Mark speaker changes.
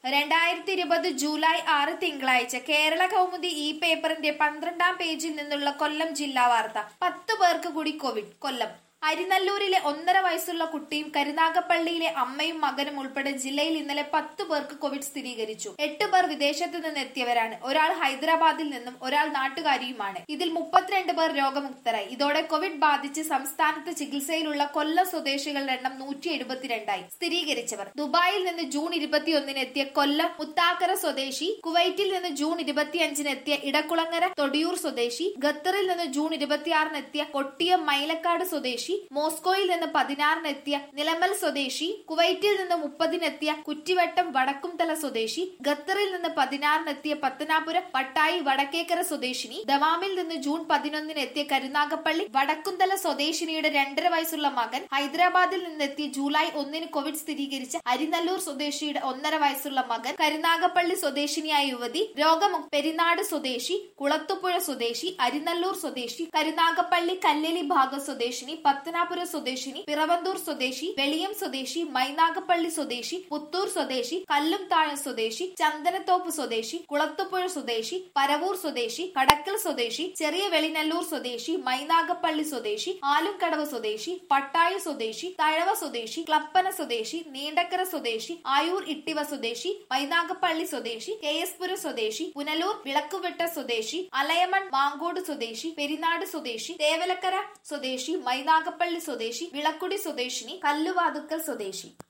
Speaker 1: രണ്ടായിരത്തി ഇരുപത് ജൂലൈ ആറ് തിങ്കളാഴ്ച കേരള കൗമുദി ഈ പേപ്പറിന്റെ പന്ത്രണ്ടാം പേജിൽ നിന്നുള്ള കൊല്ലം ജില്ലാ വാർത്ത പത്ത് പേർക്ക് കൂടി കോവിഡ് കൊല്ലം അരിനല്ലൂരിലെ ഒന്നര വയസ്സുള്ള കുട്ടിയും കരുനാഗപ്പള്ളിയിലെ അമ്മയും മകനും ഉൾപ്പെടെ ജില്ലയിൽ ഇന്നലെ പത്ത് പേർക്ക് കോവിഡ് സ്ഥിരീകരിച്ചു എട്ട് പേർ വിദേശത്ത് നിന്ന് എത്തിയവരാണ് ഒരാൾ ഹൈദരാബാദിൽ നിന്നും ഒരാൾ നാട്ടുകാരിയുമാണ് ഇതിൽ മുപ്പത്തിരണ്ട് പേർ രോഗമുക്തരായി ഇതോടെ കോവിഡ് ബാധിച്ച് സംസ്ഥാനത്ത് ചികിത്സയിലുള്ള കൊല്ലം സ്വദേശികളുടെ എണ്ണം നൂറ്റി എഴുപത്തിരണ്ടായി സ്ഥിരീകരിച്ചവർ ദുബായിൽ നിന്ന് ജൂൺ ഇരുപത്തിയൊന്നിന് എത്തിയ കൊല്ലം മുത്താക്കര സ്വദേശി കുവൈറ്റിൽ നിന്ന് ജൂൺ ഇരുപത്തിയഞ്ചിന് എത്തിയ ഇടക്കുളങ്ങര തൊടിയൂർ സ്വദേശി ഖത്തറിൽ നിന്ന് ജൂൺ ഇരുപത്തിയാറിന് എത്തിയ കൊട്ടിയം മൈലക്കാട് സ്വദേശി മോസ്കോയിൽ നിന്ന് പതിനാറിന് എത്തിയ നിലമൽ സ്വദേശി കുവൈറ്റിൽ നിന്ന് മുപ്പതിനെത്തിയ കുറ്റിവട്ടം വടക്കുംതല സ്വദേശി ഖത്തറിൽ നിന്ന് പതിനാറിന് എത്തിയ പത്തനാപുരം പട്ടായി വടക്കേക്കര സ്വദേശിനി ദവാമിൽ നിന്ന് ജൂൺ പതിനൊന്നിന് എത്തിയ കരുനാഗപ്പള്ളി വടക്കുംതല സ്വദേശിനിയുടെ രണ്ടര വയസ്സുള്ള മകൻ ഹൈദരാബാദിൽ നിന്നെത്തിയ ജൂലൈ ഒന്നിന് കോവിഡ് സ്ഥിരീകരിച്ച അരിനല്ലൂർ സ്വദേശിയുടെ ഒന്നര വയസ്സുള്ള മകൻ കരുനാഗപ്പള്ളി സ്വദേശിനിയായ യുവതി രോഗമുക്ത പെരിനാട് സ്വദേശി കുളത്തുപുഴ സ്വദേശി അരിനല്ലൂർ സ്വദേശി കരുനാഗപ്പള്ളി കല്ലേലി ഭാഗ സ്വദേശിനി പത്തനാപുരം സ്വദേശിനി പിറവന്തൂർ സ്വദേശി വെളിയം സ്വദേശി മൈനാഗപ്പള്ളി സ്വദേശി പുത്തൂർ സ്വദേശി കല്ലുംതാഴം സ്വദേശി ചന്ദനത്തോപ്പ് സ്വദേശി കുളത്തുപുഴ സ്വദേശി പരവൂർ സ്വദേശി കടക്കൽ സ്വദേശി ചെറിയ വെളിനല്ലൂർ സ്വദേശി മൈനാഗപ്പള്ളി സ്വദേശി ആലുംകടവ് സ്വദേശി പട്ടായ സ്വദേശി തഴവ സ്വദേശി ക്ലപ്പന സ്വദേശി നീണ്ടക്കര സ്വദേശി ആയൂർ ഇട്ടിവ സ്വദേശി മൈനാഗപ്പള്ളി സ്വദേശി കെ എസ് പുരം സ്വദേശി പുനലൂർ വിളക്കുവെട്ട സ്വദേശി അലയമൺ മാങ്കോട് സ്വദേശി പെരിനാട് സ്വദേശി തേവലക്കര സ്വദേശി മൈനാഗപ്പള്ളി സ്വദേശി വിളക്കുടി സ്വദേശിനി കല്ലുവാതുക്കൽ സ്വദേശി